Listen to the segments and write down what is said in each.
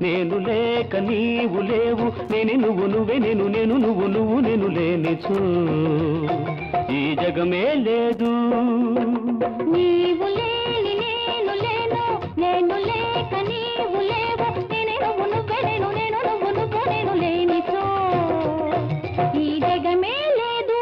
నేను లేక నీవు లేవు నేను నువ్వు నువ్వే నేను నేను నువ్వు నువ్వు నేను లేనిచో ఈ జగమే లేదు నీవు లేని నేను లేను నేను లేక నీవు లేవు నేనే నువ్వు నువ్వే నేను నేను నువ్వు నువ్వు నేను లేనిచో ఈ జగమే లేదు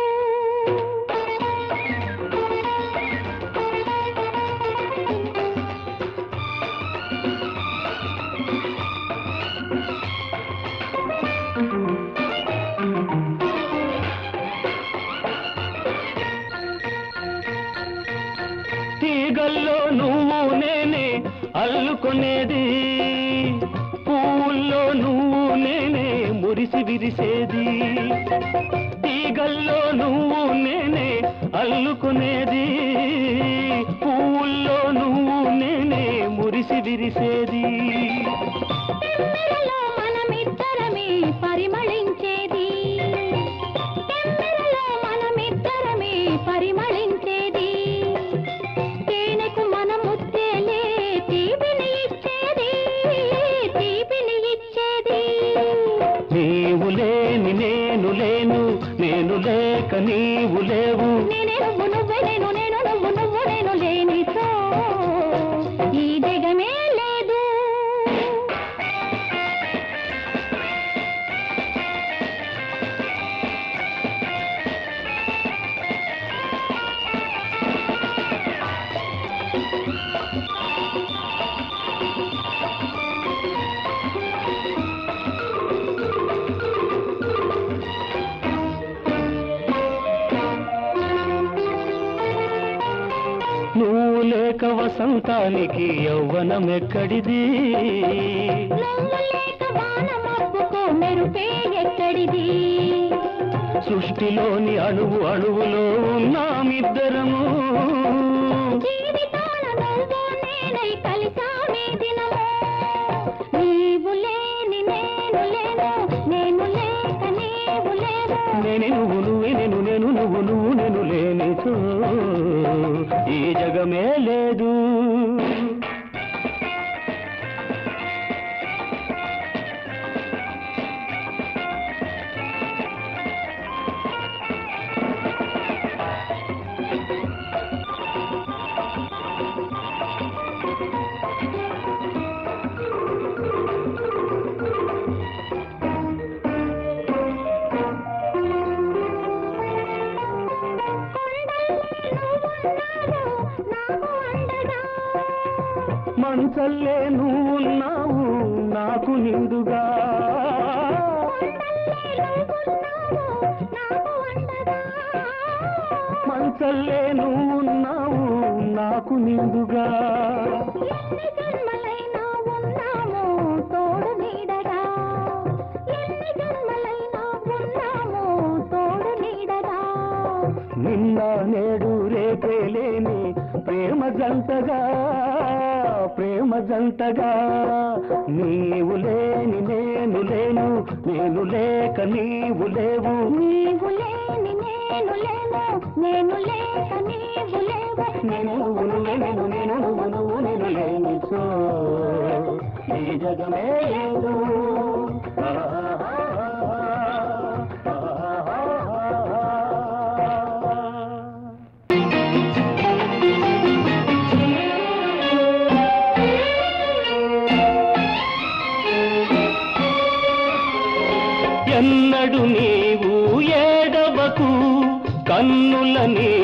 తీగల్లో నువ్వు నేనే అల్లుకునేది పువ్వుల్లో నువ్వు నేనే మురిసి విరిసేది తీగల్లో నువ్వు నేనే అల్లుకునేది పువ్వుల్లో నువ్వు నేనే మురిసి విరిసేది తెమ్మెరలో మనమిద్దరమే పరిమళించేది తెమ్మెరలో మనమిద్దరమే పరిమళించేది తేనెకు మన ముత్తేలే తీపిని ఇచ్చేది తీపిని ఇచ్చేది నీవు లేని నేను లేను నేను లేక నీవు లేవు నేనే నువ్వు నువ్వే నేను నేను నువ్వు నువ్వు నేను లేనితో ఈ జగమే లేదు నువ్వు లేక వసంతానికి యౌవనం ఎక్కడిది నువ్వు లేక వానమబ్బుకో మెరుపే ఎక్కడిది సృష్టిలోని అణువు అణువులో ఉన్నామిద్దరము జీవితాన నువ్వు నేనై కలిసామే దినము నీవు లేని నేను లేను నేను లేక నీవు లేవు నేను నువ్వు నువ్వే నేను నేను నువ్వు నువ్వు నేను లేనిచో ఈ జగమే లేదు నాకు అండగా మంచల్లే నువ్వున్నావు నాకు నిండుగా నాకు అండగా మంచల్లే నువ్వున్నావు నాకు నిండుగా ఎన్ని జన్మలైనా ఉన్నాము తోడు నీడగా ఎన్ని జన్మలైనా ఉన్నాము తోడు నీడగా నిన్న నేడు రేపే లేని ప్రేమ జంటగా ప్రేమ జంటగా నీవు లేని నేను లేను నేను లేక నీవు లేవు నీవు లేని నేను లేను నేను లేక నీవు లేవు నేను నువ్వు నువ్వే నేను నేను నువ్వు నువ్వు నేను లేనిచో ఈ జగమే లేదు ఎన్నడు నీవు ఏడవకు కన్నుల నీ